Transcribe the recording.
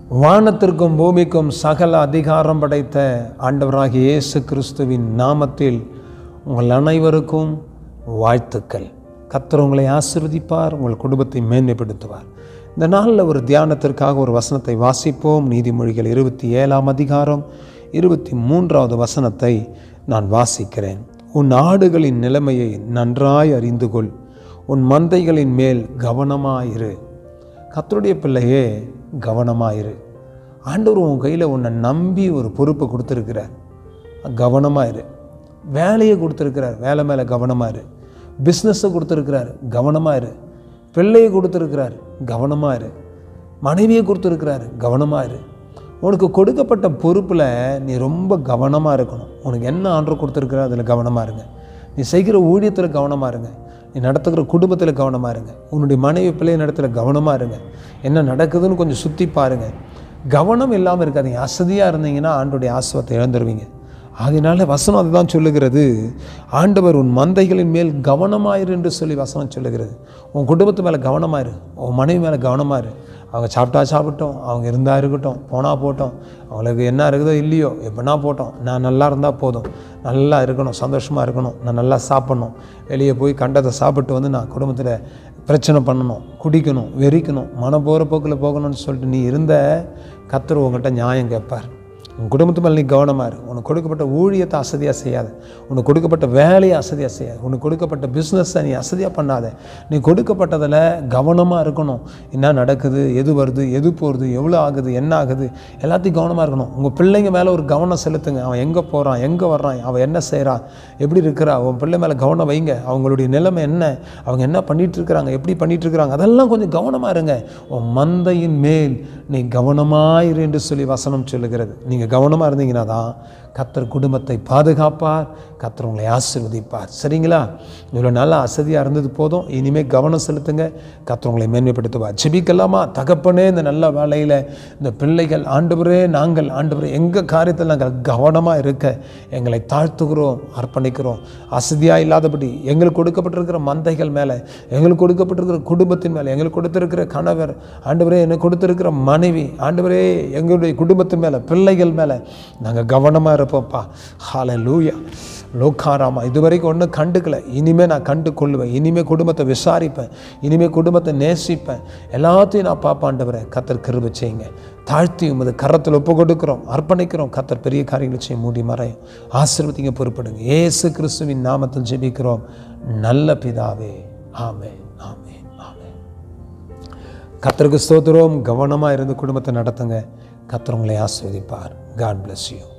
வானத்திற்கும் பூமிக்கும் சகல அதிகாரம் படைத்த ஆண்டவராகிய இயேசு கிறிஸ்துவின் நாமத்தில் உங்கள் அனைவருக்கும் வாழ்த்துக்கள் கர்த்தர் உங்களை ஆசிர்வதிப்பார் உங்கள் குடும்பத்தை மேன்மைப்படுத்துவார் இந்த நாளில் ஒரு தியானத்திற்காக ஒரு வசனத்தை வாசிப்போம் நீதிமொழிகள் இருபத்தி ஏழாம் அதிகாரம் இருபத்தி மூன்றாவது வசனத்தை நான் வாசிக்கிறேன் உன் ஆடுகளின் நிலைமையை நன்றாய் அறிந்து கொள் உன் மந்தைகளின் மேல் கவனமாயிரு கர்த்தருடைய பிள்ளையே கவனமாயிரு ஆண்டவர் உன் கையில் உன்னை நம்பி ஒரு பொறுப்பை கொடுத்துருக்கிறார் கவனமாக இரு வேலையை கொடுத்துருக்கிறார் வேலை மேலே கவனமாக இரு பிஸ்னஸை கொடுத்துருக்கிறார் கவனமாக இரு பிள்ளையை கொடுத்துருக்கிறார் கவனமாக இரு மனைவியை கொடுத்துருக்கிறார் கவனமாக இரு உனக்கு கொடுக்கப்பட்ட பொறுப்பில் நீ ரொம்ப கவனமாக இருக்கணும் உனக்கு என்ன ஆர்டர் கொடுத்துருக்குற அதில் கவனமாக இருங்க நீ செய்கிற ஊழியத்தில் கவனமாக இருங்க நீ நடத்துகிற குடும்பத்தில் கவனமாக இருங்க உன்னுடைய மனைவி பிள்ளை நடத்துல கவனமாக இருங்க என்ன நடக்குதுன்னு கொஞ்சம் சுற்றி பாருங்கள் கவனம் இல்லாமல் இருக்காதீங்க அசதியாக இருந்தீங்கன்னா ஆண்டுடைய ஆசுவத்தை இழந்துருவீங்க ஆகையினால வசனம் அதுதான் சொல்லுகிறது ஆண்டவர் உன் மந்தைகளின் மேல் கவனமாயிரு என்று சொல்லி வசனம் சொல்லுகிறது உன் குடும்பத்து மேலே கவனமாயிரு உன் மனைவி மேலே கவனமாயிரு அவங்க சாப்பிட்டா சாப்பிட்டோம் அவங்க இருந்தால் இருக்கட்டும் போனால் போட்டோம் அவங்களுக்கு என்ன இருக்குதோ இல்லையோ எப்படின்னா போட்டோம் நான் நல்லா இருந்தால் போதும் நல்லா இருக்கணும் சந்தோஷமாக இருக்கணும் நான் நல்லா சாப்பிட்ணும் வெளியே போய் கண்டதை சாப்பிட்டு வந்து நான் குடும்பத்தில் பிரச்சனை பண்ணணும் குடிக்கணும் வெறிக்கணும் மன போகிற போக்கில் போகணும்னு சொல்லிட்டு நீ இருந்த கத்தர் உங்கள்கிட்ட நியாயம் கேட்பார் உன் குடும்பத்து மேலே நீ கவனமாக இரு உனக்கு கொடுக்கப்பட்ட ஊழியத்தை அசதியாக செய்யாத உனக்கு கொடுக்கப்பட்ட வேலையை அசதியாக செய்யாத உனக்கு கொடுக்கப்பட்ட பிஸ்னஸை நீ அசதியாக பண்ணாத நீ கொடுக்கப்பட்டதில் கவனமாக இருக்கணும் என்ன நடக்குது எது வருது எது போகிறது எவ்வளோ ஆகுது என்ன ஆகுது எல்லாத்தையும் கவனமாக இருக்கணும் உங்கள் பிள்ளைங்க மேலே ஒரு கவனம் செலுத்துங்க அவன் எங்கே போகிறான் எங்கே வர்றான் அவன் என்ன செய்கிறான் எப்படி இருக்கிறா உன் பிள்ளை மேலே கவனம் வைங்க அவங்களுடைய நிலைமை என்ன அவங்க என்ன பண்ணிட்டு இருக்கிறாங்க எப்படி பண்ணிட்டு இருக்கிறாங்க அதெல்லாம் கொஞ்சம் கவனமாக இருங்க உன் மந்தையின் மேல் நீ கவனமாயிரு என்று சொல்லி வசனம் சொல்லுகிறது நீங்கள் கவனமாக இருந்தீங்கன்னா தான் கத்தர் குடும்பத்தை பாதுகாப்பார் கத்தர் உங்களை ஆசிர்வதிப்பார் சரிங்களா இவ்வளோ நல்லா அசதியாக இருந்தது போதும் இனிமேல் கவனம் செலுத்துங்க கத்தர் உங்களை மேன்மைப்படுத்துவார் ஜெபிக்கலாமா தகப்பனே இந்த நல்ல வேலையில் இந்த பிள்ளைகள் ஆண்டவரே நாங்கள் ஆண்டவரே எங்கள் காரியத்தில் நாங்கள் கவனமாக இருக்க எங்களை தாழ்த்துகிறோம் அர்ப்பணிக்கிறோம் அசதியாக இல்லாதபடி எங்களுக்கு கொடுக்கப்பட்டிருக்கிற மந்தைகள் மேலே எங்களுக்கு கொடுக்கப்பட்டிருக்கிற குடும்பத்தின் மேலே எங்களுக்கு கொடுத்திருக்கிற கணவர் ஆண்டவரே எனக்கு கொடுத்திருக்கிற மனைவி ஆண்டவரே எங்களுடைய குடும்பத்தின் மேலே பிள்ளைகள் மேலே நாங்கள் கவனமாக இருப்போம்ப்பா ஹால லூயா லோக்காராமா இதுவரைக்கும் ஒன்றும் கண்டுக்கல இனிமேல் நான் கண்டு கொள்ளுவேன் இனிமேல் குடும்பத்தை விசாரிப்பேன் இனிமேல் குடும்பத்தை நேசிப்பேன் எல்லாத்தையும் நான் பாப்பாண்டவரை கத்தர் கிருப செய்யுங்க தாழ்த்தி உமது கரத்தில் ஒப்பு கொடுக்குறோம் அர்ப்பணிக்கிறோம் கத்தர் பெரிய காரியங்களை செய்ய மூடி மறையும் ஆசீர்வதிங்க பொறுப்படுங்க ஏசு கிறிஸ்துவின் நாமத்தில் ஜெபிக்கிறோம் நல்ல பிதாவே ஆமே ஆமே ஆமே கத்தருக்கு ஸ்தோத்திரம் கவனமாக இருந்து குடும்பத்தை நடத்துங்க கத்தர் உங்களை ஆஸ்வதிப்பார் காட் bless யூ